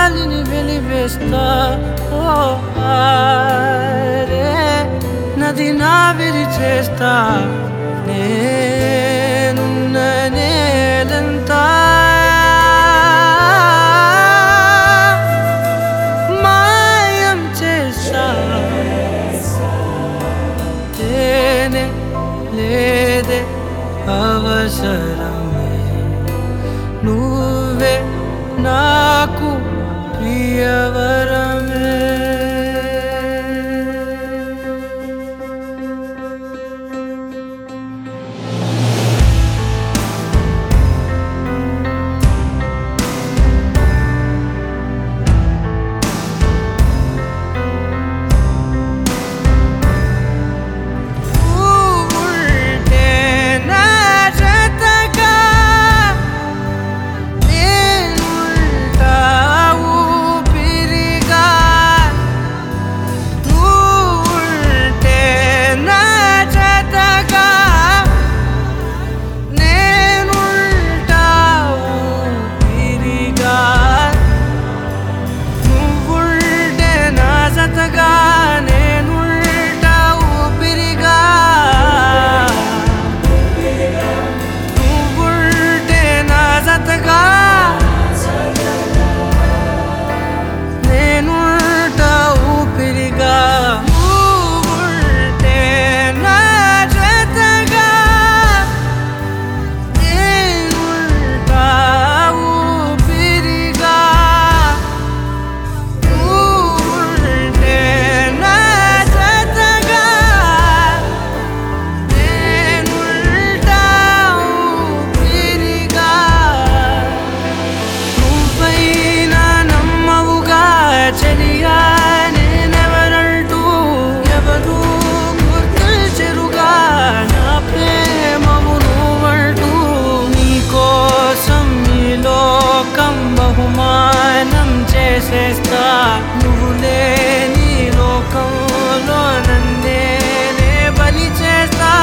గాలిని వెలివేస్తా ఓ ఆరే నది నావిరి చేస్తా నేనున్న నేలంతా మాయం చేస్తా తేనే లేదే అవసరమే నువ్వే నాకు ప్రియవరమే నువ్వుంటే నా జతగా నేనుంటా ఊపిరిగా నువ్వుంటే నా జతగా నేనుంటా ఊపిరిగా నువ్వుంటే నా జతగా నేనుంటా ఊపిరిగా నువ్వుంటే నా జతగా నేనుంటా ఊపిరిగా నువ్వుంటే నా జతగా నేనుంటా ఊపిరిగా నువ్వుంటే నా జతగా నేనుంటా ఊపిరిగా నువ్వైనా నమ్మవుగా చెలియా నేనెవరంటూ ఎవరు గుర్తించరుగా నా ప్రేమము నువ్వంటూ నీకోసం ఈ లోకం బహుమానం చేసేస్తా నువ్వు లేని లోకంలో నన్నే నే బలి చేస్తా